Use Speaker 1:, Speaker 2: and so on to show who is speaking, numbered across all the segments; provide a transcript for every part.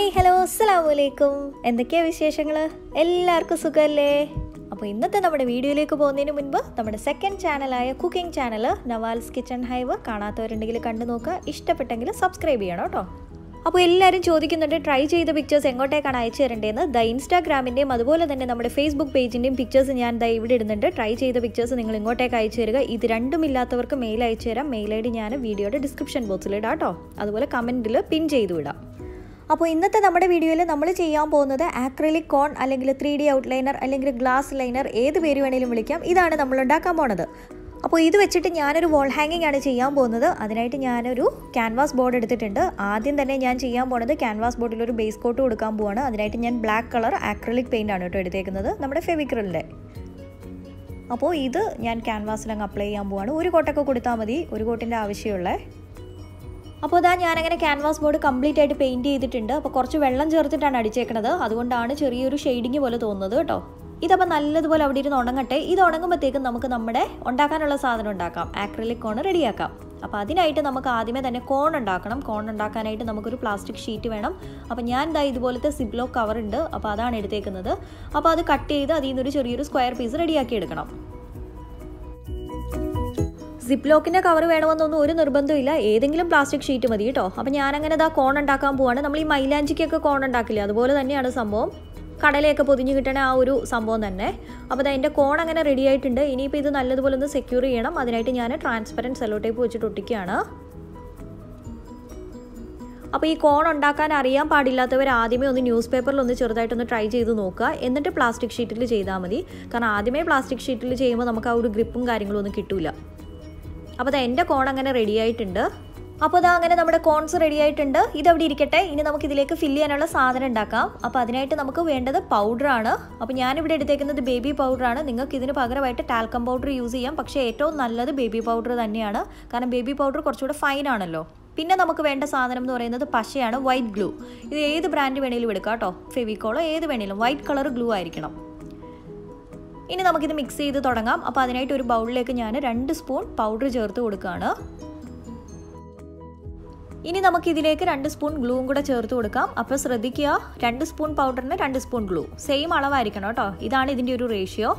Speaker 1: hi hello അസ്സലാമലൈക്കും എന്തൊക്കെയാ വിശേഷങ്ങൾ എല്ലാവർക്കും സുഖമല്ലേ അപ്പോൾ ഇന്നത്തെ നമ്മുടെ വീഡിയോയിലേക്ക് പോകുന്നതിന് മുൻപ് നമ്മുടെ സെക്കൻഡ് ചാനലായ cooking channel Navals kitchen hive കാണാത്തവരുണ്ടെങ്കിൽ കണ്ടു നോക്കുക ഇഷ്ടപ്പെട്ടെങ്കിൽ സബ്സ്ക്രൈബ് ചെയ്യണം കേട്ടോ അപ്പോൾ എല്ലാവരും ചോദിക്കുന്നുണ്ട് ട്രൈ ചെയ്ത പിക്ചേഴ്സ് എങ്ങോട്ടേക്കാണ് അയച്ചു തരേണ്ടതെന്ന് ദ ഇൻസ്റ്റാഗ്രാമിൻ്റെയും അതുപോലെ തന്നെ നമ്മുടെ ഫേസ്ബുക്ക് പേജിൻ്റെയും പിക്ചേഴ്സ് ഞാൻ ദ ഇവിടെ ഇടുന്നുണ്ട് ട്രൈ ചെയ്ത പിക്ചേഴ്സ് നിങ്ങൾ ഇങ്ങോട്ടേക്ക് അയച്ചു തരിക ഇത് രണ്ടും ഇല്ലാത്തവർക്ക് മെയിൽ അയച്ചു തരാം മെയിൽ ഐ ഡി ഞാൻ വീഡിയോയുടെ ഡിസ്ക്രിപ്ഷൻ ബോക്സിൽ ഇടാം കേട്ടോ അതുപോലെ കമൻറ്റിൽ പിൻ ചെയ്തു വിടാം അപ്പോൾ ഇന്നത്തെ നമ്മുടെ വീഡിയോയിൽ നമ്മൾ ചെയ്യാൻ പോകുന്നത് ആക്രിലിക് കോൺ അല്ലെങ്കിൽ ത്രീ ഡി ഔട്ട്ലൈനർ അല്ലെങ്കിൽ ഗ്ലാസ് ലൈനർ ഏത് പേര് വേണേലും വിളിക്കാം ഇതാണ് നമ്മൾ ഉണ്ടാക്കാൻ പോണത് അപ്പോൾ ഇത് വെച്ചിട്ട് ഞാനൊരു വോൾ ഹാങ്ങിങ് ആണ് ചെയ്യാൻ പോകുന്നത് അതിനായിട്ട് ഞാനൊരു ക്യാൻവാസ് ബോർഡ് എടുത്തിട്ടുണ്ട് ആദ്യം തന്നെ ഞാൻ ചെയ്യാൻ പോകുന്നത് ക്യാൻവാസ് ബോർഡിൽ ഒരു ബേസ് കോട്ട് കൊടുക്കാൻ പോവാണ് അതിനായിട്ട് ഞാൻ ബ്ലാക്ക് കളർ ആക്രിലിക് പെയിൻ്റ് ആണ് കേട്ടോ എടുത്തേക്കുന്നത് നമ്മുടെ ഫെവിക്രലിൻ്റെ അപ്പോൾ ഇത് ഞാൻ ക്യാൻവാസിൽ അങ്ങ് അപ്ലൈ ചെയ്യാൻ പോവാണ് ഒരു കോട്ടൊക്കെ കൊടുത്താൽ മതി ഒരു കോട്ടിൻ്റെ ആവശ്യമുള്ളേ അപ്പോൾ ഇതാ ഞാനങ്ങനെ ക്യാൻവാസ് ബോർഡ് കംപ്ലീറ്റ് ആയിട്ട് പെയിൻറ്റ് ചെയ്തിട്ടുണ്ട് അപ്പോൾ കുറച്ച് വെള്ളം ചേർത്തിട്ടാണ് അടിച്ചേക്കണത് അതുകൊണ്ടാണ് ചെറിയൊരു ഷെയ്ഡിങ് പോലെ തോന്നുന്നത് കേട്ടോ ഇതപ്പോൾ നല്ലതുപോലെ അവിടെ ഇരുന്ന് ഉണങ്ങട്ടെ ഇത് ഉണങ്ങുമ്പോഴത്തേക്കും നമുക്ക് നമ്മുടെ ഉണ്ടാക്കാനുള്ള സാധനം ഉണ്ടാക്കാം ആക്രിലിക് കോൺ റെഡിയാക്കാം അപ്പോൾ അതിനായിട്ട് നമുക്ക് ആദ്യമേ തന്നെ കോൺ ഉണ്ടാക്കണം കോൺ ഉണ്ടാക്കാനായിട്ട് നമുക്കൊരു പ്ലാസ്റ്റിക് ഷീറ്റ് വേണം അപ്പോൾ ഞാൻ ഇതാ ഇതുപോലത്തെ സിബ്ലോ കവർ ഉണ്ട് അപ്പോൾ അതാണ് എടുത്തേക്കുന്നത് അപ്പോൾ അത് കട്ട് ചെയ്ത് അതിൽ നിന്നൊരു ചെറിയൊരു സ്ക്വയർ പീസ് റെഡിയാക്കി എടുക്കണം സിപ്പ് ലോക്കിൻ്റെ കവർ വേണമെന്നൊന്നും ഒരു നിർബന്ധമില്ല ഏതെങ്കിലും പ്ലാസ്റ്റിക് ഷീറ്റ് മതി കേട്ടോ അപ്പോൾ ഞാനങ്ങനെ ഇതാ കോൺ ഉണ്ടാക്കാൻ പോവാണ് നമ്മൾ ഈ മൈലാഞ്ചിക്കൊക്കെ കോൺ ഉണ്ടാക്കില്ലേ അതുപോലെ തന്നെയാണ് സംഭവം കടലയൊക്കെ പൊതിഞ്ഞ് കിട്ടണ ആ ഒരു സംഭവം തന്നെ അപ്പോൾ അതിൻ്റെ കോൺ അങ്ങനെ റെഡി ആയിട്ടുണ്ട് ഇനിയിപ്പോൾ ഇത് നല്ലതുപോലെ ഒന്ന് സെക്യൂർ ചെയ്യണം അതിനായിട്ട് ഞാൻ ട്രാൻസ്പെറൻറ്റ് സെല്ലോ ടേപ്പ് വെച്ചിട്ട് ഒട്ടിക്കുകയാണ് അപ്പോൾ ഈ കോൺ ഉണ്ടാക്കാൻ അറിയാൻ പാടില്ലാത്തവർ ആദ്യമേ ഒന്ന് ന്യൂസ് പേപ്പറിൽ ഒന്ന് ചെറുതായിട്ടൊന്ന് ട്രൈ ചെയ്ത് നോക്കുക എന്നിട്ട് പ്ലാസ്റ്റിക് ഷീറ്റിൽ ചെയ്താൽ മതി കാരണം ആദ്യമേ പ്ലാസ്റ്റിക് ഷീറ്റിൽ ചെയ്യുമ്പോൾ നമുക്ക് ആ ഒരു ഗ്രിപ്പും കാര്യങ്ങളും ഒന്നും കിട്ടില്ല അപ്പോൾ അത് എൻ്റെ കോൺ അങ്ങനെ റെഡി ആയിട്ടുണ്ട് അപ്പോൾ അതാ അങ്ങനെ നമ്മുടെ കോൺസ് റെഡി ആയിട്ടുണ്ട് ഇതവിടെ ഇരിക്കട്ടെ ഇനി നമുക്ക് ഇതിലേക്ക് ഫില്ല് ചെയ്യാനുള്ള സാധനം ഉണ്ടാക്കാം അപ്പോൾ അതിനായിട്ട് നമുക്ക് വേണ്ടത് പൗഡറാണ് അപ്പോൾ ഞാനിവിടെ എടുത്തേക്കുന്നത് ബേബി പൗഡറാണ് നിങ്ങൾക്ക് ഇതിന് പകരമായിട്ട് ടാൽക്കം പൗഡർ യൂസ് ചെയ്യാം പക്ഷേ ഏറ്റവും നല്ലത് ബേബി പൗഡർ തന്നെയാണ് കാരണം ബേബി പൗഡർ കുറച്ചുകൂടെ ഫൈൻ ആണല്ലോ പിന്നെ നമുക്ക് വേണ്ട സാധനം എന്ന് പറയുന്നത് പശയാണ് വൈറ്റ് ഗ്ലൂ ഇത് ഏത് ബ്രാൻഡ് വേണേലും എടുക്കാം കേട്ടോ ഫെവിക്കോളോ ഏത് വേണേലും വൈറ്റ് കളർ ഗ്ലൂ ആയിരിക്കണം ഇനി നമുക്കിത് മിക്സ് ചെയ്ത് തുടങ്ങാം അപ്പോൾ അതിനായിട്ട് ഒരു ബൗളിലേക്ക് ഞാൻ രണ്ട് സ്പൂൺ പൗഡർ ചേർത്ത് കൊടുക്കുകയാണ് ഇനി നമുക്ക് ഇതിലേക്ക് രണ്ട് സ്പൂൺ ഗ്ലൂവും കൂടെ ചേർത്ത് കൊടുക്കാം അപ്പോൾ ശ്രദ്ധിക്കുക രണ്ട് സ്പൂൺ പൗഡറിന് രണ്ട് സ്പൂൺ ഗ്ലൂ സെയിം അളവായിരിക്കണം കേട്ടോ ഇതാണ് ഇതിൻ്റെ ഒരു റേഷ്യോ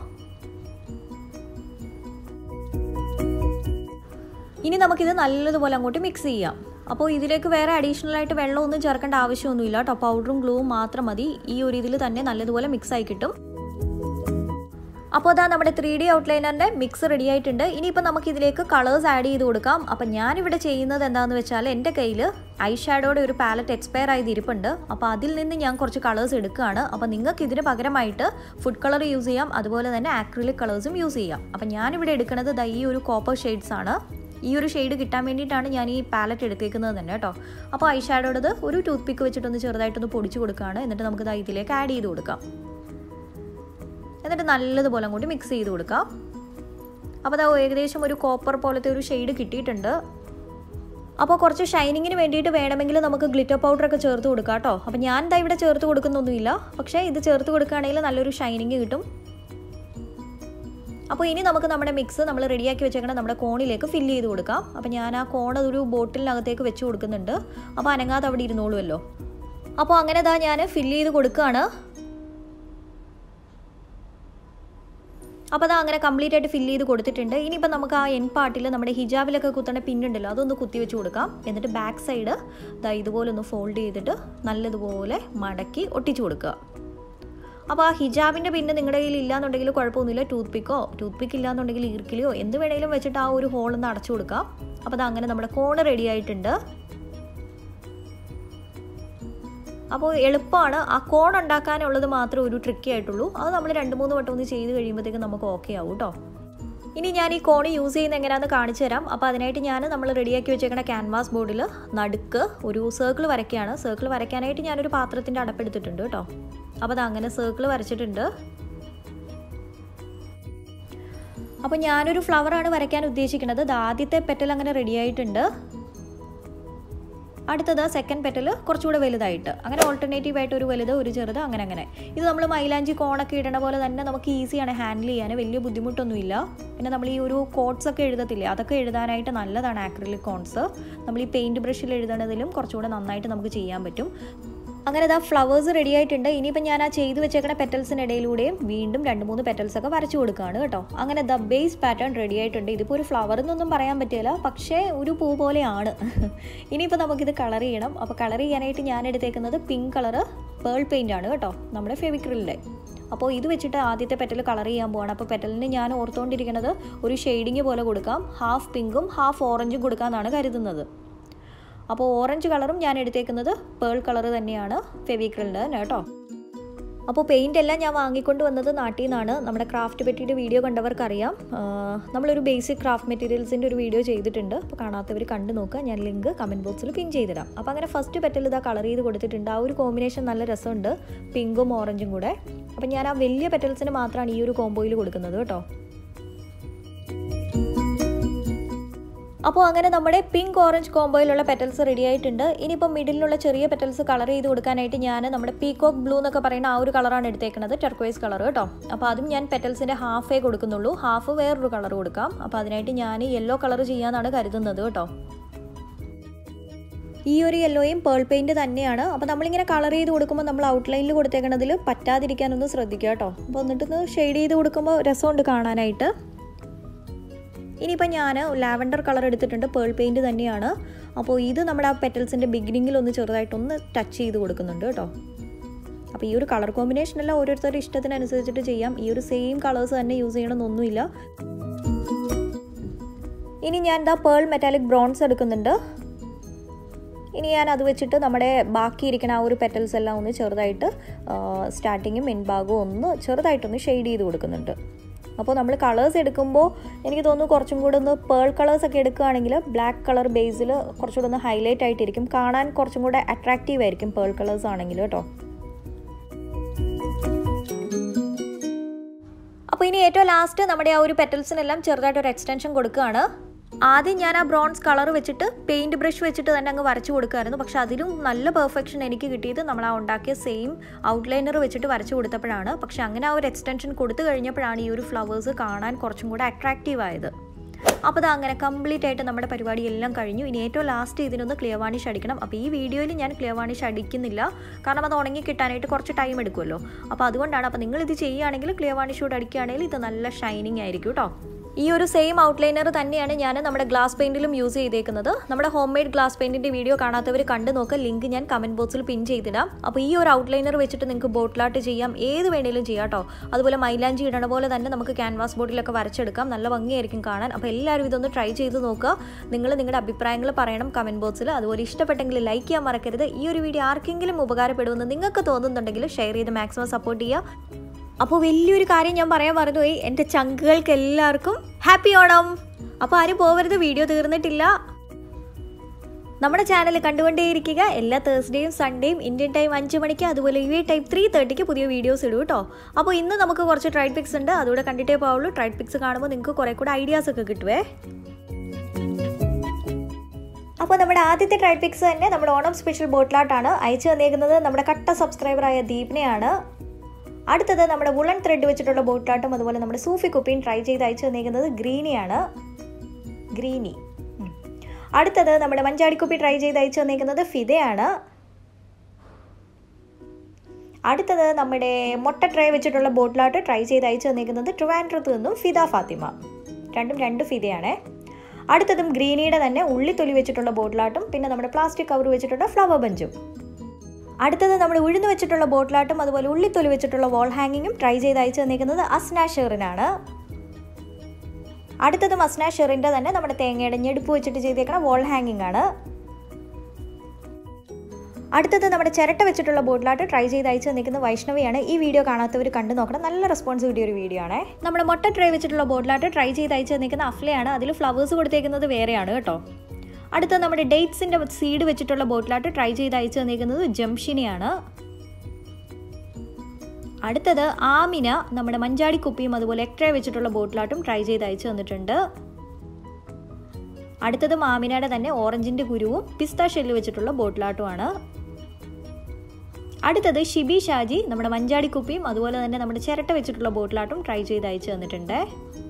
Speaker 1: ഇനി നമുക്കിത് നല്ലതുപോലെ അങ്ങോട്ട് മിക്സ് ചെയ്യാം അപ്പോൾ ഇതിലേക്ക് വേറെ അഡീഷണൽ ആയിട്ട് വെള്ളമൊന്നും ചേർക്കേണ്ട ആവശ്യമൊന്നുമില്ല കേട്ടോ പൗഡറും ഗ്ലൂവും മാത്രം മതി ഈ ഒരു ഇതിൽ തന്നെ നല്ലതുപോലെ മിക്സ് ആയി കിട്ടും അപ്പോൾ അതാ നമ്മുടെ ത്രീ ഡി ഔട്ട്ലൈനറിൻ്റെ മിക്സ് റെഡി ആയിട്ടുണ്ട് ഇനിയിപ്പോൾ നമുക്ക് ഇതിലേക്ക് കളേഴ്സ് ആഡ് ചെയ്ത് കൊടുക്കാം അപ്പോൾ ഞാനിവിടെ ചെയ്യുന്നത് എന്താണെന്ന് വെച്ചാൽ എൻ്റെ കയ്യിൽ ഐ ഷാഡോയുടെ ഒരു പാലറ്റ് എക്സ്പയർ ആയത് ഇരിപ്പുണ്ട് അപ്പോൾ അതിൽ നിന്ന് ഞാൻ കുറച്ച് കളേഴ്സ് എടുക്കുകയാണ് അപ്പോൾ നിങ്ങൾക്ക് ഇതിന് പകരമായിട്ട് ഫുഡ് കളർ യൂസ് ചെയ്യാം അതുപോലെ തന്നെ ആക്രിലിക് കളേഴ്സും യൂസ് ചെയ്യാം അപ്പോൾ ഞാനിവിടെ എടുക്കുന്നത് ദാ ഈ ഒരു കോപ്പർ ഷെയ്ഡ്സ് ആണ് ഈ ഒരു ഷെയ്ഡ് കിട്ടാൻ വേണ്ടിയിട്ടാണ് ഞാൻ ഈ പാലറ്റ് എടുത്തേക്കുന്നത് തന്നെ കേട്ടോ അപ്പോൾ ഐ ഷാഡോടത് ഒരു ടൂത്ത് പിക്ക് വെച്ചിട്ടൊന്ന് ചെറുതായിട്ടൊന്ന് പൊടിച്ച് കൊടുക്കുകയാണ് എന്നിട്ട് നമുക്ക് ദാ ഇതിലേക്ക് ആഡ് ചെയ്ത് കൊടുക്കാം എന്നിട്ട് നല്ലതുപോലെ അങ്ങോട്ട് മിക്സ് ചെയ്ത് കൊടുക്കാം അപ്പോൾ അത് ഏകദേശം ഒരു കോപ്പർ പോലത്തെ ഒരു ഷെയ്ഡ് കിട്ടിയിട്ടുണ്ട് അപ്പോൾ കുറച്ച് ഷൈനിങ്ങിന് വേണ്ടിയിട്ട് വേണമെങ്കിൽ നമുക്ക് ഗ്ലിറ്റർ പൗഡറൊക്കെ ചേർത്ത് കൊടുക്കാം കേട്ടോ അപ്പോൾ ഞാൻ ഇതാ ഇവിടെ ചേർത്ത് കൊടുക്കുന്നൊന്നുമില്ല പക്ഷേ ഇത് ചേർത്ത് കൊടുക്കുകയാണെങ്കിൽ നല്ലൊരു ഷൈനിങ് കിട്ടും അപ്പോൾ ഇനി നമുക്ക് നമ്മുടെ മിക്സ് നമ്മൾ റെഡിയാക്കി വെച്ചേക്കണം നമ്മുടെ കോണിലേക്ക് ഫില്ല് ചെയ്ത് കൊടുക്കാം അപ്പോൾ ഞാൻ ആ കോൺ ഒരു ബോട്ടിലിനകത്തേക്ക് വെച്ച് കൊടുക്കുന്നുണ്ട് അപ്പോൾ അനങ്ങാതെ അവിടെ ഇരുന്നോളുമല്ലോ അപ്പോൾ അങ്ങനെ ഇതാ ഞാൻ ഫില്ല് ചെയ്ത് കൊടുക്കുകയാണ് അപ്പോൾ അത് അങ്ങനെ കംപ്ലീറ്റ് ആയിട്ട് ഫില്ല് ചെയ്ത് കൊടുത്തിട്ടുണ്ട് ഇനിയിപ്പോൾ നമുക്ക് ആ എൻ പാർട്ടിൽ നമ്മുടെ ഹിജാബിലൊക്കെ കുത്തണ പിന്നുണ്ടല്ലോ അതൊന്ന് കുത്തി വെച്ച് കൊടുക്കാം എന്നിട്ട് ബാക്ക് സൈഡ് ദാ ഇതുപോലെ ഒന്ന് ഫോൾഡ് ചെയ്തിട്ട് നല്ലതുപോലെ മടക്കി ഒട്ടിച്ചു കൊടുക്കുക അപ്പോൾ ആ ഹിജാബിൻ്റെ പിന്നെ നിങ്ങളുടെ കയ്യിൽ ഇല്ലാന്നുണ്ടെങ്കിൽ കുഴപ്പമൊന്നുമില്ല ടൂത്ത് പിക്കോ ടൂത്ത് പിക്ക് ഇല്ലാന്നുണ്ടെങ്കിൽ ഈർക്കിലിയോ എന്ത് വേണമെങ്കിലും വെച്ചിട്ട് ആ ഒരു ഹോളൊന്ന് അടച്ചു കൊടുക്കാം അപ്പോൾ അത് അങ്ങനെ നമ്മുടെ കോണ് റെഡി ആയിട്ടുണ്ട് അപ്പോൾ എളുപ്പമാണ് ആ കോൺ ഉണ്ടാക്കാനുള്ളത് മാത്രമേ ഒരു ട്രിക്കി ആയിട്ടുള്ളൂ അത് നമ്മൾ രണ്ട് മൂന്ന് വട്ടം ഒന്ന് ചെയ്ത് കഴിയുമ്പോഴത്തേക്കും നമുക്ക് ഓക്കെ ആവും കേട്ടോ ഇനി ഞാൻ ഈ കോണി യൂസ് ചെയ്യുന്ന എങ്ങനെയാണെന്ന് കാണിച്ചു തരാം അപ്പോൾ അതിനായിട്ട് ഞാൻ നമ്മൾ റെഡിയാക്കി വെച്ചേക്കുന്ന ക്യാൻവാസ് ബോർഡിൽ നടുക്ക് ഒരു സർക്കിൾ വരയ്ക്കുകയാണ് സർക്കിൾ വരയ്ക്കാനായിട്ട് ഞാനൊരു പാത്രത്തിൻ്റെ അടപ്പെടുത്തിട്ടുണ്ട് കേട്ടോ അപ്പോൾ അത് അങ്ങനെ സർക്കിൾ വരച്ചിട്ടുണ്ട് അപ്പോൾ ഞാനൊരു ഫ്ലവറാണ് വരയ്ക്കാൻ ഉദ്ദേശിക്കുന്നത് അത് ആദ്യത്തെ പെറ്റൽ അങ്ങനെ റെഡി ആയിട്ടുണ്ട് അടുത്തത് സെക്കൻഡ് പെറ്റൽ കുറച്ചുകൂടെ വലുതായിട്ട് അങ്ങനെ ഓൾട്ടർനേറ്റീവ് ആയിട്ട് ഒരു വലുത് ഒരു ചെറുത് അങ്ങനെ അങ്ങനെ ഇത് നമ്മൾ മൈലാഞ്ചി കോണൊക്കെ ഇടണ പോലെ തന്നെ നമുക്ക് ഈസിയാണ് ഹാൻഡിൽ ചെയ്യാൻ വലിയ ബുദ്ധിമുട്ടൊന്നുമില്ല പിന്നെ നമ്മൾ ഈ ഒരു കോട്ട്സ് ഒക്കെ എഴുതത്തില്ലേ അതൊക്കെ എഴുതാനായിട്ട് നല്ലതാണ് ആക്രിലിക് കോൺസ് നമ്മൾ ഈ പെയിൻറ്റ് ബ്രഷിൽ എഴുതണതിലും കുറച്ചുകൂടെ നന്നായിട്ട് നമുക്ക് ചെയ്യാൻ പറ്റും അങ്ങനെ ഇതാ ഫ്ലവേഴ്സ് റെഡി ആയിട്ടുണ്ട് ഇനിയിപ്പോൾ ഞാൻ ആ ചെയ്ത് വെച്ചേക്കണ പെറ്റൽസിനിടയിലൂടെയും വീണ്ടും രണ്ട് മൂന്ന് പെറ്റൽസ് ഒക്കെ വരച്ചു കൊടുക്കുകയാണ് കേട്ടോ അങ്ങനെ ദ ബേസ് പാറ്റേൺ റെഡി ആയിട്ടുണ്ട് ഇതിപ്പോൾ ഒരു ഫ്ലവർ എന്നൊന്നും പറയാൻ പറ്റില്ല പക്ഷേ ഒരു പൂ പോലെയാണ് ഇനിയിപ്പോൾ നമുക്കിത് കളർ ചെയ്യണം അപ്പോൾ കളർ ചെയ്യാനായിട്ട് ഞാൻ എടുത്തേക്കുന്നത് പിങ്ക് കളറ് പേൾ പെയിൻ്റ് ആണ് കേട്ടോ നമ്മുടെ ഫെവിക്രിലിൻ്റെ അപ്പോൾ ഇത് വെച്ചിട്ട് ആദ്യത്തെ പെറ്റൽ കളർ ചെയ്യാൻ പോവാണ് അപ്പോൾ പെറ്റലിന് ഞാൻ ഓർത്തുകൊണ്ടിരിക്കുന്നത് ഒരു ഷെയ്ഡിങ് പോലെ കൊടുക്കാം ഹാഫ് പിങ്കും ഹാഫ് ഓറഞ്ചും കൊടുക്കാമെന്നാണ് കരുതുന്നത് അപ്പോൾ ഓറഞ്ച് കളറും ഞാൻ എടുത്തേക്കുന്നത് പേൾ കളർ തന്നെയാണ് ഫെവിക്രിലിൻ്റെ തന്നെ കേട്ടോ അപ്പോൾ പെയിൻ്റ് എല്ലാം ഞാൻ വാങ്ങിക്കൊണ്ട് വന്നത് നാട്ടിൽ നിന്നാണ് നമ്മുടെ ക്രാഫ്റ്റ് പറ്റിയിട്ട് വീഡിയോ കണ്ടവർക്കറിയാം നമ്മളൊരു ബേസിക് ക്രാഫ്റ്റ് മെറ്റീരിയൽസിൻ്റെ ഒരു വീഡിയോ ചെയ്തിട്ടുണ്ട് അപ്പോൾ കാണാത്തവർ കണ്ടു നോക്കുക ഞാൻ ലിങ്ക് കമൻറ്റ് ബോക്സിൽ പിൻ ചെയ്തിടാം അപ്പോൾ അങ്ങനെ ഫസ്റ്റ് പെറ്റൽ ഇതാ കളർ ചെയ്ത് കൊടുത്തിട്ടുണ്ട് ആ ഒരു കോമ്പിനേഷൻ നല്ല രസമുണ്ട് പിങ്കും ഓറഞ്ചും കൂടെ അപ്പോൾ ഞാൻ ആ വലിയ പെറ്റൽസിന് മാത്രമാണ് ഈ ഒരു കോംബോയിൽ കൊടുക്കുന്നത് കേട്ടോ അപ്പോൾ അങ്ങനെ നമ്മുടെ പിങ്ക് ഓറഞ്ച് കോംബോയിലുള്ള പെറ്റൽസ് റെഡി ആയിട്ടുണ്ട് ഇനിയിപ്പോൾ മിഡിലുള്ള ചെറിയ പെറ്റൽസ് കളർ ചെയ്ത് കൊടുക്കാനായിട്ട് ഞാൻ നമ്മുടെ പീകോക്ക് ബ്ലൂ എന്നൊക്കെ പറയുന്ന ആ ഒരു കളറാണ് എടുത്തേക്കുന്നത് ടെർക്വൈസ് കളർ കേട്ടോ അപ്പോൾ അതും ഞാൻ പെറ്റൽസിൻ്റെ ഹാഫേ കൊടുക്കുന്നുള്ളൂ ഹാഫ് വേറൊരു കളർ കൊടുക്കാം അപ്പോൾ അതിനായിട്ട് ഞാൻ യെല്ലോ കളർ ചെയ്യാമെന്നാണ് കരുതുന്നത് കേട്ടോ ഈ ഒരു യെല്ലോയും പേൾ പെയിൻറ്റ് തന്നെയാണ് അപ്പോൾ നമ്മളിങ്ങനെ കളർ ചെയ്ത് കൊടുക്കുമ്പോൾ നമ്മൾ ഔട്ട്ലൈനിൽ കൊടുത്തേക്കണതിൽ പറ്റാതിരിക്കാനൊന്ന് ശ്രദ്ധിക്കുക കേട്ടോ അപ്പോൾ എന്നിട്ടൊന്ന് ഷെയ്ഡ് ചെയ്ത് കൊടുക്കുമ്പോൾ രസമുണ്ട് കാണാനായിട്ട് ഇനിയിപ്പോൾ ഞാൻ ലാവൻഡർ കളർ എടുത്തിട്ടുണ്ട് പേൾ പെയിൻറ്റ് തന്നെയാണ് അപ്പോൾ ഇത് നമ്മുടെ ആ പെറ്റൽസിൻ്റെ ബിഗിനിങ്ങിൽ ഒന്ന് ചെറുതായിട്ടൊന്ന് ടച്ച് ചെയ്ത് കൊടുക്കുന്നുണ്ട് കേട്ടോ അപ്പോൾ ഈ ഒരു കളർ കോമ്പിനേഷൻ എല്ലാം ഓരോരുത്തരുടെ ഇഷ്ടത്തിനനുസരിച്ചിട്ട് ചെയ്യാം ഈ ഒരു സെയിം കളേഴ്സ് തന്നെ യൂസ് ചെയ്യണമെന്നൊന്നുമില്ല ഇനി ഞാൻ എന്താ പേൾ മെറ്റാലിക് ബ്രോൺസ് എടുക്കുന്നുണ്ട് ഇനി ഞാൻ അത് വെച്ചിട്ട് നമ്മുടെ ബാക്കി ഇരിക്കുന്ന ആ ഒരു പെറ്റൽസ് എല്ലാം ഒന്ന് ചെറുതായിട്ട് സ്റ്റാർട്ടിങ്ങും മെൻഭാഗവും ഒന്ന് ചെറുതായിട്ടൊന്ന് ഷെയ്ഡ് ചെയ്ത് കൊടുക്കുന്നുണ്ട് അപ്പോൾ നമ്മൾ കളേഴ്സ് എടുക്കുമ്പോൾ എനിക്ക് തോന്നുന്നു കുറച്ചും കൂടെ ഒന്ന് പേൾ കളേഴ്സ് ഒക്കെ എടുക്കുകയാണെങ്കിൽ ബ്ലാക്ക് കളർ ബേസിൽ കുറച്ചുകൂടെ ഒന്ന് ഹൈലൈറ്റ് ആയിട്ടിരിക്കും കാണാൻ കുറച്ചും കൂടെ അട്രാക്റ്റീവ് ആയിരിക്കും പേൾ കളേഴ്സ് ആണെങ്കിൽ കേട്ടോ അപ്പോൾ ഇനി ഏറ്റവും ലാസ്റ്റ് നമ്മുടെ ആ ഒരു പെറ്റൽസിനെല്ലാം ചെറുതായിട്ട് ഒരു എക്സ്റ്റൻഷൻ കൊടുക്കുകയാണ് ആദ്യം ഞാൻ ആ ബ്രോൺസ് കളർ വെച്ചിട്ട് പെയിൻറ് ബ്രഷ് വെച്ചിട്ട് തന്നെ അങ്ങ് വരച്ചു കൊടുക്കുമായിരുന്നു പക്ഷെ അതിലും നല്ല പെർഫെക്ഷൻ എനിക്ക് കിട്ടിയത് നമ്മൾ ആ ഉണ്ടാക്കിയ സെയിം ഔട്ട്ലൈനർ വെച്ചിട്ട് വരച്ചു കൊടുത്തപ്പോഴാണ് പക്ഷെ അങ്ങനെ ആ ഒരു എക്സ്റ്റൻഷൻ കൊടുത്തു കഴിഞ്ഞപ്പോഴാണ് ഈ ഒരു ഫ്ലവേഴ്സ് കാണാൻ കുറച്ചും കൂടെ അട്രാക്റ്റീവ് ആയത് അപ്പോൾ അത് അങ്ങനെ കംപ്ലീറ്റ് ആയിട്ട് നമ്മുടെ പരിപാടി എല്ലാം കഴിഞ്ഞു ഇനി ഏറ്റവും ലാസ്റ്റ് ഇതിനൊന്ന് ക്ലിയർ വാണിഷ് അടിക്കണം അപ്പോൾ ഈ വീഡിയോയിൽ ഞാൻ ക്ലിയർ വാണിഷ് അടിക്കുന്നില്ല കാരണം അത് ഉണങ്ങി കിട്ടാനായിട്ട് കുറച്ച് ടൈം എടുക്കുമല്ലോ അപ്പോൾ അതുകൊണ്ടാണ് അപ്പോൾ നിങ്ങൾ ഇത് ചെയ്യുകയാണെങ്കിൽ ക്ലിയർ വാണിഷ് കൂടെ അടിക്കുകയാണെങ്കിൽ ഇത് നല്ല ഷൈനിങ് ആയിരിക്കും കേട്ടോ ഈ ഒരു സെയിം ഔട്ട്ലൈനർ തന്നെയാണ് ഞാൻ നമ്മുടെ ഗ്ലാസ് പെയിൻറ്റിലും യൂസ് ചെയ്തേക്കുന്നത് നമ്മുടെ ഹോം മെയ്ഡ് ഗ്ലാസ് പെയിൻറ്റിൻ്റെ വീഡിയോ കാണാത്തവർ കണ്ടു നോക്കുക ലിങ്ക് ഞാൻ കമൻറ്റ് ബോക്സിൽ പിൻ ചെയ്തിടാം അപ്പോൾ ഈ ഒരു ഔട്ട്ലൈനർ വെച്ചിട്ട് നിങ്ങൾക്ക് ബോട്ടിലാട്ട് ചെയ്യാം ഏത് വേണേലും ചെയ്യാം കേട്ടോ അതുപോലെ മൈലാഞ്ചി ഇടണ പോലെ തന്നെ നമുക്ക് ക്യാൻവാസ് ബോട്ടിലൊക്കെ വരച്ചെടുക്കാം നല്ല ഭംഗിയായിരിക്കും കാണാൻ അപ്പോൾ എല്ലാവരും ഇതൊന്ന് ട്രൈ ചെയ്ത് നോക്കുക നിങ്ങൾ നിങ്ങളുടെ അഭിപ്രായങ്ങൾ പറയണം കമൻറ്റ് ബോക്സിൽ അതുപോലെ ഇഷ്ടപ്പെട്ടെങ്കിൽ ലൈക്ക് ചെയ്യാൻ മറക്കരുത് ഈ ഒരു വീഡിയോ ആർക്കെങ്കിലും ഉപകാരപ്പെടുമെന്ന് നിങ്ങൾക്ക് തോന്നുന്നുണ്ടെങ്കിൽ ഷെയർ ചെയ്ത് മാക്സിമം സപ്പോർട്ട് ചെയ്യുക അപ്പോൾ വലിയൊരു കാര്യം ഞാൻ പറയാൻ മറന്നുപോയി എൻ്റെ ചങ്കുകൾക്ക് എല്ലാവർക്കും ഹാപ്പി ഓണം അപ്പോൾ ആരും പോവരുത് വീഡിയോ തീർന്നിട്ടില്ല നമ്മുടെ ചാനൽ കണ്ടുകൊണ്ടേയിരിക്കുക എല്ലാ തേഴ്സ്ഡേയും സൺഡേയും ഇന്ത്യൻ ടൈം അഞ്ച് മണിക്ക് അതുപോലെ യു എ ടൈം ത്രീ തേർട്ടിക്ക് പുതിയ വീഡിയോസ് ഇടും കേട്ടോ അപ്പോൾ ഇന്ന് നമുക്ക് കുറച്ച് ട്രൈഡ് പിക്സ് ഉണ്ട് അതുകൂടെ കണ്ടിട്ടേ പോവുള്ളൂ ട്രൈഡ് പിക്സ് കാണുമ്പോൾ നിങ്ങൾക്ക് കുറേ കൂടെ ഐഡിയാസ് ഒക്കെ കിട്ടുവേ അപ്പോൾ നമ്മുടെ ആദ്യത്തെ ട്രൈഡ് പിക്സ് തന്നെ നമ്മുടെ ഓണം സ്പെഷ്യൽ ബോട്ടിലാട്ടാണ് അയച്ചു തന്നേക്കുന്നത് നമ്മുടെ കട്ട സബ്സ്ക്രൈബറായ ദീപിനെയാണ് അടുത്തത് നമ്മുടെ വുളൺ ത്രെഡ് വെച്ചിട്ടുള്ള ബോട്ടിലാട്ടും അതുപോലെ നമ്മുടെ സൂഫി കുപ്പിയും ട്രൈ ചെയ്ത് അയച്ചു തന്നേക്കുന്നത് ഗ്രീനിയാണ് ഗ്രീനി അടുത്തത് നമ്മുടെ മഞ്ചാടിക്കുപ്പി ട്രൈ ചെയ്ത് അയച്ചു തന്നേക്കുന്നത് ഫിദയാണ് അടുത്തത് നമ്മുടെ മുട്ട ട്രൈ വെച്ചിട്ടുള്ള ബോട്ടിലാട്ട് ട്രൈ ചെയ്ത് അയച്ചു തന്നേക്കുന്നത് ട്രിവാൻഡ്രത്ത് നിന്നും ഫിദ ഫാത്തിമ രണ്ടും രണ്ട് ഫിദയാണേ അടുത്തതും ഗ്രീനിയുടെ തന്നെ ഉള്ളിത്തൊലി വെച്ചിട്ടുള്ള ബോട്ടിലാട്ടും പിന്നെ നമ്മുടെ പ്ലാസ്റ്റിക് കവർ വെച്ചിട്ടുള്ള ഫ്ലവർ ബഞ്ചും അടുത്തത് നമ്മൾ ഉഴുന്ന് വെച്ചിട്ടുള്ള ബോട്ടിലാട്ടും അതുപോലെ ഉള്ളിത്തൊലി വെച്ചിട്ടുള്ള വാൾ ഹാങ്ങിങ്ങും ട്രൈ ചെയ്ത് അയച്ചു തന്നിരിക്കുന്നത് അസ്ന ഷെറിനാണ് അടുത്തതും അസ്ന ഷെറിൻ്റെ തന്നെ നമ്മുടെ തേങ്ങയുടെ ഞെടുപ്പ് വെച്ചിട്ട് ചെയ്തേക്കുന്ന വാൾ ഹാങ്ങിങ് ആണ് അടുത്തത് നമ്മുടെ ചിരട്ട വെച്ചിട്ടുള്ള ബോട്ടിലാട്ട് ട്രൈ ചെയ്ത് അയച്ചു നിൽക്കുന്ന വൈഷ്ണവിയാണ് ഈ വീഡിയോ കാണാത്തവർ കണ്ടു നോക്കണം നല്ല റെസ്പോൺസിബിലിറ്റി ഒരു വീഡിയോ ആണ് നമ്മുടെ മുട്ട ട്രൈ വെച്ചിട്ടുള്ള ബോട്ടിലാട്ട് ട്രൈ ചെയ്ത് അയച്ചു നിൽക്കുന്ന അഫ്ലയാണ് അതിൽ ഫ്ലവേഴ്സ് കൊടുത്തേക്കുന്നത് വേറെയാണ് കേട്ടോ അടുത്ത നമ്മുടെ ഡേറ്റ്സിൻ്റെ സീഡ് വെച്ചിട്ടുള്ള ബോട്ടിലാട്ട് ട്രൈ ചെയ്ത് അയച്ചു തന്നിരിക്കുന്നത് ജംഷിനെയാണ് അടുത്തത് ആമിന നമ്മുടെ മഞ്ചാടി കുപ്പിയും അതുപോലെ എക്ട്രേ വെച്ചിട്ടുള്ള ബോട്ടിലാട്ടും ട്രൈ ചെയ്ത് അയച്ചു തന്നിട്ടുണ്ട് അടുത്തത് മാമിനയുടെ തന്നെ ഓറഞ്ചിൻ്റെ കുരുവും പിസ്ത ഷെല്ല് വെച്ചിട്ടുള്ള ബോട്ടിലാട്ടുമാണ് അടുത്തത് ഷിബി ഷാജി നമ്മുടെ മഞ്ചാടി കുപ്പിയും അതുപോലെ തന്നെ നമ്മുടെ ചിരട്ട വെച്ചിട്ടുള്ള ബോട്ടിലാട്ടും ട്രൈ ചെയ്ത് അയച്ചു തന്നിട്ടുണ്ട്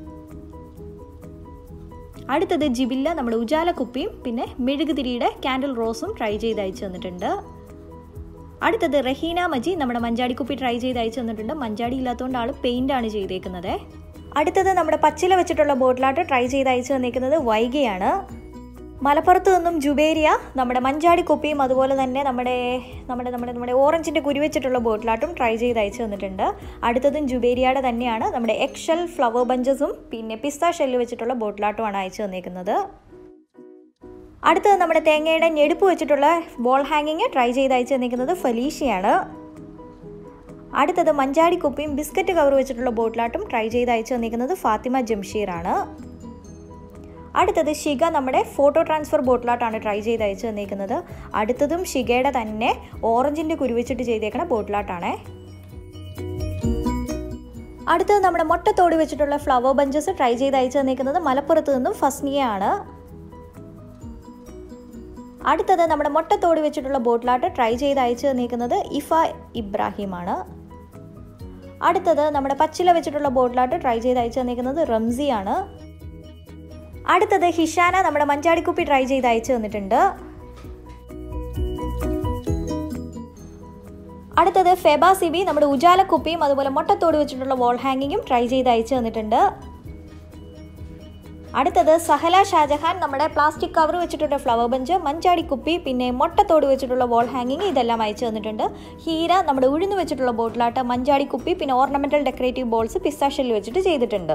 Speaker 1: അടുത്തത് ജിബില്ല നമ്മുടെ ഉജാല കുപ്പിയും പിന്നെ മെഴുകുതിരിയുടെ കാൻഡിൽ റോസും ട്രൈ ചെയ്ത് അയച്ചു തന്നിട്ടുണ്ട് അടുത്തത് റഹീന മജി നമ്മുടെ മഞ്ചാടി കുപ്പി ട്രൈ ചെയ്ത് അയച്ചു തന്നിട്ടുണ്ട് മഞ്ചാടി ഇല്ലാത്തതുകൊണ്ട് ആൾ പെയിൻ്റ് ആണ് ചെയ്തേക്കുന്നത് അടുത്തത് നമ്മുടെ പച്ചില വെച്ചിട്ടുള്ള ബോട്ടിലാട്ട് ട്രൈ ചെയ്ത് അയച്ചു തന്നിരിക്കുന്നത് വൈകയാണ് മലപ്പുറത്ത് നിന്നും ജുബേരിയ നമ്മുടെ മഞ്ചാടി കുപ്പിയും അതുപോലെ തന്നെ നമ്മുടെ നമ്മുടെ നമ്മുടെ നമ്മുടെ ഓറഞ്ചിൻ്റെ കുരു വെച്ചിട്ടുള്ള ബോട്ടിലാട്ടും ട്രൈ ചെയ്ത് അയച്ചു തന്നിട്ടുണ്ട് അടുത്തതും ജുബേരിയയുടെ തന്നെയാണ് നമ്മുടെ എക്ഷൽ ഫ്ലവർ ബഞ്ചസും പിന്നെ പിസ്ത ഷെല്ല് വെച്ചിട്ടുള്ള ബോട്ടിലാട്ടുമാണ് അയച്ചു തന്നിരിക്കുന്നത് അടുത്തത് നമ്മുടെ തേങ്ങയുടെ ഞെടുപ്പ് വെച്ചിട്ടുള്ള ബോൾ ഹാങ്ങിങ് ട്രൈ ചെയ്ത് അയച്ചു തന്നിരിക്കുന്നത് ഫലീഷയാണ് അടുത്തത് മഞ്ചാടി കുപ്പിയും ബിസ്ക്കറ്റ് കവർ വെച്ചിട്ടുള്ള ബോട്ടിലാട്ടും ട്രൈ ചെയ്ത് അയച്ചു തന്നിരിക്കുന്നത് ഫാത്തിമ ജംഷീറാണ് അടുത്തത് ഷിക നമ്മുടെ ഫോട്ടോ ട്രാൻസ്ഫർ ബോട്ടിലാട്ടാണ് ട്രൈ ചെയ്ത് അയച്ചു തന്നിരിക്കുന്നത് അടുത്തതും ഷികയുടെ തന്നെ ഓറഞ്ചിൻ്റെ കുരുവച്ചിട്ട് ചെയ്തേക്കണ ബോട്ടിലാട്ടാണ് അടുത്തത് നമ്മുടെ മുട്ടത്തോട് വെച്ചിട്ടുള്ള ഫ്ലവർ ബഞ്ചസ് ട്രൈ ചെയ്ത് അയച്ചു തന്നിരിക്കുന്നത് മലപ്പുറത്ത് നിന്നും ഫസ്നിയാണ് അടുത്തത് നമ്മുടെ മുട്ടത്തോട് വെച്ചിട്ടുള്ള ബോട്ടിലാട്ട് ട്രൈ ചെയ്ത് അയച്ചു തന്നിരിക്കുന്നത് ഇഫ ഇബ്രാഹിമാണ് അടുത്തത് നമ്മുടെ പച്ചില വെച്ചിട്ടുള്ള ബോട്ടിലാട്ട് ട്രൈ ചെയ്ത് അയച്ചു തന്നിരിക്കുന്നത് റംസിയാണ് അടുത്തത് ഹിഷാന നമ്മുടെ മഞ്ചാടിക്കുപ്പി ട്രൈ ചെയ്ത് അയച്ചു തന്നിട്ടുണ്ട് അടുത്തത് ഫെബ സിബി നമ്മുടെ ഉജാല കുപ്പിയും അതുപോലെ മുട്ടത്തോട് വെച്ചിട്ടുള്ള വോൾ ഹാങ്ങിങ്ങും ട്രൈ ചെയ്ത് അയച്ചു തന്നിട്ടുണ്ട് അടുത്തത് സഹല ഷാജഹാൻ നമ്മുടെ പ്ലാസ്റ്റിക് കവർ വെച്ചിട്ടുള്ള ഫ്ലവർ ബഞ്ച് മഞ്ചാടി കുപ്പി പിന്നെ മുട്ടത്തോട് വെച്ചിട്ടുള്ള വോൾ ഹാങ്ങിങ് ഇതെല്ലാം അയച്ചു തന്നിട്ടുണ്ട് ഹീര നമ്മുടെ ഉഴുന്ന് വെച്ചിട്ടുള്ള ബോട്ടിലാട്ട് മഞ്ചാടി കുപ്പി പിന്നെ ഓർണമെന്റൽ ഡെക്കറേറ്റീവ് ബോൾസ് പിസ്താഷെല്ലിൽ വെച്ചിട്ട് ചെയ്തിട്ടുണ്ട്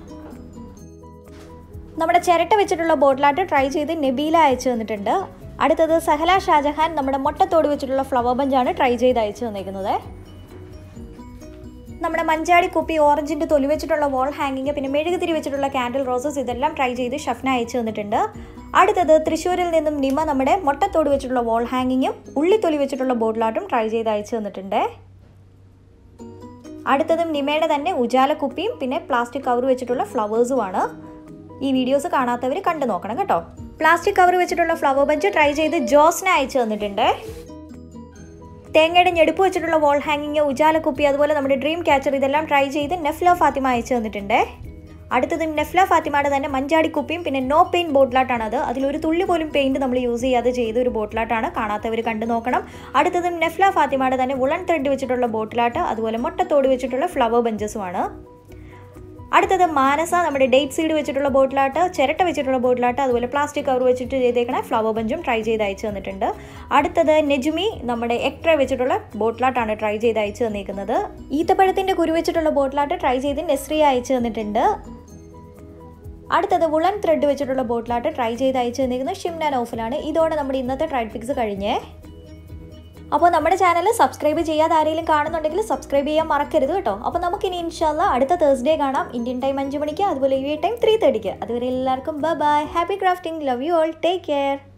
Speaker 1: നമ്മുടെ ചിരട്ട വെച്ചിട്ടുള്ള ബോട്ടിലാട്ട് ട്രൈ ചെയ്ത് നെബീല അയച്ചു തന്നിട്ടുണ്ട് അടുത്തത് സഹല ഷാജഹാൻ നമ്മുടെ മുട്ടത്തോട് വെച്ചിട്ടുള്ള ഫ്ലവർ ബഞ്ചാണ് ട്രൈ ചെയ്ത് അയച്ചു തന്നിരിക്കുന്നത് നമ്മുടെ മഞ്ചാടി കുപ്പി ഓറഞ്ചിൻ്റെ തൊലി വെച്ചിട്ടുള്ള വോൾ ഹാങ്ങിങ് പിന്നെ മെഴുകുതിരി വെച്ചിട്ടുള്ള കാൻഡിൽ റോസസ് ഇതെല്ലാം ട്രൈ ചെയ്ത് ഷഫ്ന അയച്ചു തന്നിട്ടുണ്ട് അടുത്തത് തൃശ്ശൂരിൽ നിന്നും നിമ നമ്മുടെ മുട്ടത്തോട് വെച്ചിട്ടുള്ള വോൾ ഹാങ്ങിങ്ങും ഉള്ളിത്തൊലി വെച്ചിട്ടുള്ള ബോട്ടിലാട്ടും ട്രൈ ചെയ്ത് അയച്ചു തന്നിട്ടുണ്ട് അടുത്തതും നിമയുടെ തന്നെ ഉജാല കുപ്പിയും പിന്നെ പ്ലാസ്റ്റിക് കവർ വെച്ചിട്ടുള്ള ഫ്ലവേഴ്സുമാണ് ഈ വീഡിയോസ് കാണാത്തവർ കണ്ടു നോക്കണം കേട്ടോ പ്ലാസ്റ്റിക് കവർ വെച്ചിട്ടുള്ള ഫ്ലവർ ബഞ്ച് ട്രൈ ചെയ്ത് ജോസ്ന അയച്ചു തന്നിട്ടുണ്ട് തേങ്ങയുടെ ഞെടുപ്പ് വെച്ചിട്ടുള്ള വോൾ ഹാങ്ങിങ് ഉജാല കുപ്പി അതുപോലെ നമ്മുടെ ഡ്രീം ക്യാച്ചർ ഇതെല്ലാം ട്രൈ ചെയ്ത് നെഫ്ല ഫാത്തിമ അയച്ചു തന്നിട്ടുണ്ട് അടുത്തത് നെഫ്ല ഫാത്തിമയുടെ തന്നെ മഞ്ചാടി കുപ്പിയും പിന്നെ നോ പെയിൻറ്റ് ബോട്ടിലാട്ടാണ് അത് അതിലൊരു തുള്ളി പോലും പെയിൻറ്റ് നമ്മൾ യൂസ് ചെയ്യാതെ ചെയ്ത ഒരു ബോട്ടിലാട്ടാണ് കാണാത്തവർ കണ്ടു നോക്കണം അടുത്തതും നെഫ്ല ഫാത്തിമയുടെ തന്നെ വുളൺ ത്രെഡ് വെച്ചിട്ടുള്ള ബോട്ടിലാട്ട് അതുപോലെ മുട്ടത്തോട് വെച്ചിട്ടുള്ള ഫ്ലവർ ബഞ്ചസുമാണ് അടുത്തത് മാനസ നമ്മുടെ ഡേറ്റ് സീഡ് വെച്ചിട്ടുള്ള ബോട്ടിലാട്ട് ചിരട്ട വെച്ചിട്ടുള്ള ബോട്ടിലാട്ട് അതുപോലെ പ്ലാസ്റ്റിക് കവർ വെച്ചിട്ട് ചെയ്തേക്കണ ഫ്ലവർ ബഞ്ചും ട്രൈ ചെയ്ത് അയച്ചു തന്നിട്ടുണ്ട് അടുത്തത് നെജുമി നമ്മുടെ എക്ട്ര വെച്ചിട്ടുള്ള ബോട്ടിലാട്ടാണ് ട്രൈ ചെയ്ത് അയച്ചു തന്നിരിക്കുന്നത് ഈത്തപ്പഴത്തിൻ്റെ കുരു വെച്ചിട്ടുള്ള ബോട്ടിലാട്ട് ട്രൈ ചെയ്ത് നെസ്രിയ അയച്ചു തന്നിട്ടുണ്ട് അടുത്തത് വുളൻ ത്രെഡ് വെച്ചിട്ടുള്ള ബോട്ടിലാട്ട് ട്രൈ ചെയ്ത് അയച്ചു തന്നിരിക്കുന്നത് ഷിംന നൗഫലാണ് ഇതോടെ നമ്മുടെ ഇന്നത്തെ ട്രൈഡ് പിക്സ് കഴിഞ്ഞേ അപ്പോൾ നമ്മുടെ ചാനൽ സബ്സ്ക്രൈബ് ചെയ്യാതെ ആരെങ്കിലും കാണുന്നുണ്ടെങ്കിൽ സബ്സ്ക്രൈബ് ചെയ്യാൻ മറക്കരുത് കേട്ടോ അപ്പോൾ നമുക്കിനി ഇൻഷാല്ല അടുത്ത തേഴ്സ്ഡേ കാണാം ഇന്ത്യൻ ടൈം അഞ്ച് മണിക്ക് അതുപോലെ യു എ ടൈം ത്രീ തേർട്ടിക്ക് അതുവരെ എല്ലാവർക്കും bye bye happy crafting love you all take care